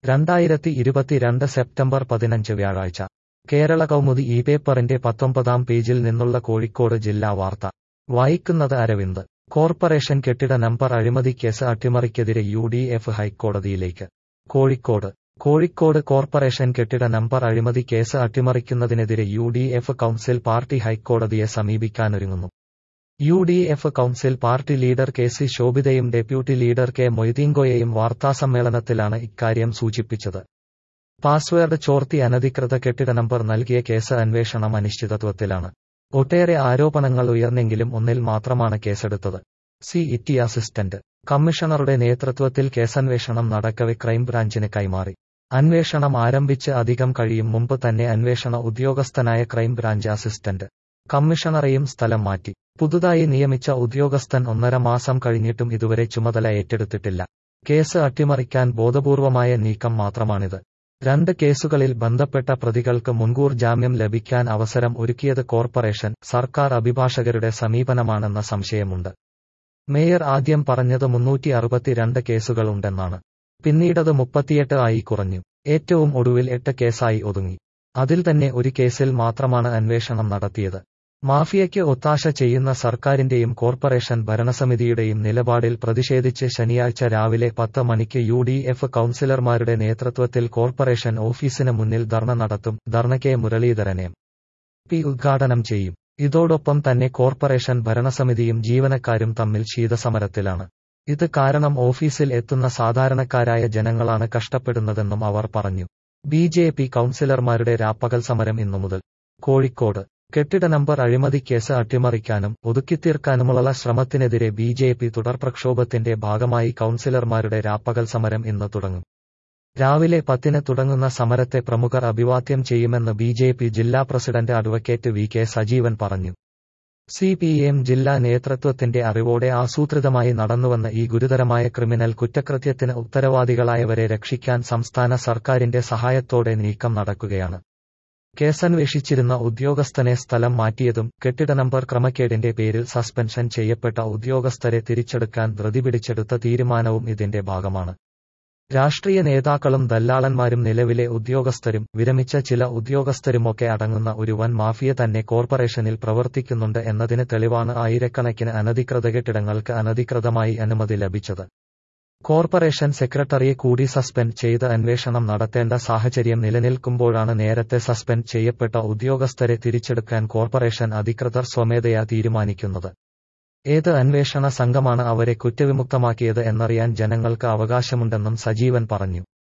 രണ്ടായിരത്തി ഇരുപത്തിരണ്ട് സെപ്റ്റംബർ പതിനഞ്ച് വ്യാഴാഴ്ച കേരള കൗമുദി ഈ പേപ്പറിന്റെ പത്തൊമ്പതാം പേജിൽ നിന്നുള്ള കോഴിക്കോട് ജില്ലാ വാർത്ത വായിക്കുന്നത് അരവിന്ദ് കോർപ്പറേഷൻ കെട്ടിട നമ്പർ അഴിമതി കേസ് അട്ടിമറിക്കെതിരെ യു ഡി എഫ് ഹൈക്കോടതിയിലേക്ക് കോഴിക്കോട് കോഴിക്കോട് കോർപ്പറേഷൻ കെട്ടിട നമ്പർ അഴിമതി കേസ് അട്ടിമറിക്കുന്നതിനെതിരെ U D F council party ഹൈക്കോടതിയെ സമീപിക്കാനൊരുങ്ങുന്നു U D F council party leader K C ശോഭിതയും ഡെപ്യൂട്ടി ലീഡർ കെ മൊയ്തീൻകോയെയും വാർത്താസമ്മേളനത്തിലാണ് ഇക്കാര്യം സൂചിപ്പിച്ചത് പാസ്വേഡ് ചോർത്തി അനധികൃത കെട്ടിട നമ്പർ നൽകിയ കേസ് അന്വേഷണം അനിശ്ചിതത്വത്തിലാണ് ഒട്ടേറെ ആരോപണങ്ങൾ ഉയർന്നെങ്കിലും ഒന്നിൽ മാത്രമാണ് കേസെടുത്തത് സി ഇറ്റി അസിസ്റ്റന്റ് കമ്മീഷണറുടെ നേതൃത്വത്തിൽ കേസന്വേഷണം നടക്കവെ ക്രൈംബ്രാഞ്ചിന് കൈമാറി അന്വേഷണം ആരംഭിച്ച് അധികം കഴിയും മുമ്പ് തന്നെ അന്വേഷണ ഉദ്യോഗസ്ഥനായ ക്രൈംബ്രാഞ്ച് അസിസ്റ്റന്റ് കമ്മീഷണറെയും സ്ഥലം മാറ്റി പുതുതായി നിയമിച്ച ഉദ്യോഗസ്ഥൻ ഒന്നര മാസം കഴിഞ്ഞിട്ടും ഇതുവരെ ചുമതല ഏറ്റെടുത്തിട്ടില്ല കേസ് അട്ടിമറിക്കാൻ ബോധപൂർവമായ നീക്കം മാത്രമാണിത് രണ്ട് കേസുകളിൽ ബന്ധപ്പെട്ട പ്രതികൾക്ക് മുൻകൂർ ജാമ്യം ലഭിക്കാൻ അവസരം ഒരുക്കിയത് കോർപ്പറേഷൻ സർക്കാർ അഭിഭാഷകരുടെ സമീപനമാണെന്ന സംശയമുണ്ട് മേയർ ആദ്യം പറഞ്ഞത് മുന്നൂറ്റി അറുപത്തിരണ്ട് കേസുകളുണ്ടെന്നാണ് പിന്നീടത് മുപ്പത്തിയെട്ട് ആയി കുറഞ്ഞു ഏറ്റവും ഒടുവിൽ എട്ട് കേസായി ഒതുങ്ങി അതിൽ തന്നെ ഒരു കേസിൽ മാത്രമാണ് അന്വേഷണം നടത്തിയത് മാഫിയയ്ക്ക് ഒത്താശ ചെയ്യുന്ന സർക്കാരിന്റെയും കോർപ്പറേഷൻ ഭരണസമിതിയുടെയും നിലപാടിൽ പ്രതിഷേധിച്ച് ശനിയാഴ്ച രാവിലെ പത്ത് മണിക്ക് യു ഡി എഫ് കൌൺസിലർമാരുടെ നേതൃത്വത്തിൽ കോർപ്പറേഷൻ ഓഫീസിന് മുന്നിൽ ധർണ നടത്തും dharna K Muraleedharan M P ഉദ്ഘാടനം ചെയ്യും ഇതോടൊപ്പം തന്നെ കോർപ്പറേഷൻ ഭരണസമിതിയും ജീവനക്കാരും തമ്മിൽ ശീതസമരത്തിലാണ് ഇത് കാരണം ഓഫീസിൽ എത്തുന്ന സാധാരണക്കാരായ ജനങ്ങളാണ് കഷ്ടപ്പെടുന്നതെന്നും അവർ പറഞ്ഞു ബി ജെ പി കൌൺസിലർമാരുടെ രാപ്പകൽ സമരം ഇന്നു മുതൽ കോഴിക്കോട് കെട്ടിട നമ്പർ അഴിമതി കേസ് അട്ടിമറിക്കാനും ഒതുക്കിത്തീർക്കാനുമുള്ള ശ്രമത്തിനെതിരെ ബി ജെ പി തുടർ പ്രക്ഷോഭത്തിന്റെ ഭാഗമായി കൌൺസിലർമാരുടെ രാപ്പകൽ സമരം ഇന്ന് തുടങ്ങും രാവിലെ പത്തിന് തുടങ്ങുന്ന സമരത്തെ പ്രമുഖർ അഭിവാദ്യം ചെയ്യുമെന്ന് ബി ജെ പി ജില്ലാ president advocate V K Sajeevan പറഞ്ഞു സി പി എം ജില്ലാ നേതൃത്വത്തിന്റെ അറിവോടെ ആസൂത്രിതമായി നടന്നുവന്ന ഈ ഗുരുതരമായ ക്രിമിനൽ കുറ്റകൃത്യത്തിന് ഉത്തരവാദികളായവരെ രക്ഷിക്കാൻ സംസ്ഥാന സർക്കാരിന്റെ സഹായത്തോടെ നീക്കം നടക്കുകയാണ് കേസന്വേഷിച്ചിരുന്ന ഉദ്യോഗസ്ഥനെ സ്ഥലം മാറ്റിയതും കെട്ടിട നമ്പർ ക്രമക്കേടിന്റെ പേരിൽ സസ്പെൻഷൻ ചെയ്യപ്പെട്ട ഉദ്യോഗസ്ഥരെ തിരിച്ചെടുക്കാൻ ധൃതി പിടിച്ചെടുത്ത തീരുമാനവും ഇതിന്റെ ഭാഗമാണ് രാഷ്ട്രീയ നേതാക്കളും ദല്ലാളന്മാരും നിലവിലെ ഉദ്യോഗസ്ഥരും വിരമിച്ച ചില ഉദ്യോഗസ്ഥരുമൊക്കെ അടങ്ങുന്ന ഒരു വൻ മാഫിയ തന്നെ കോർപ്പറേഷനിൽ പ്രവർത്തിക്കുന്നുണ്ട് എന്നതിന് തെളിവാണ് ആയിരക്കണക്കിന് അനധികൃത കെട്ടിടങ്ങൾക്ക് അനധികൃതമായി അനുമതി ലഭിച്ചത് കോർപ്പറേഷൻ സെക്രട്ടറിയെ കൂടി സസ്പെൻഡ് ചെയ്ത് അന്വേഷണം നടത്തേണ്ട സാഹചര്യം നിലനിൽക്കുമ്പോഴാണ് നേരത്തെ സസ്പെൻഡ് ചെയ്യപ്പെട്ട ഉദ്യോഗസ്ഥരെ തിരിച്ചെടുക്കാൻ കോർപ്പറേഷൻ അധികൃതർ സ്വമേധയാ തീരുമാനിക്കുന്നത് ഏത് അന്വേഷണ സംഘമാണ് അവരെ കുറ്റവിമുക്തമാക്കിയത് എന്നറിയാൻ ജനങ്ങൾക്ക് അവകാശമുണ്ടെന്നും സജീവൻ പറഞ്ഞു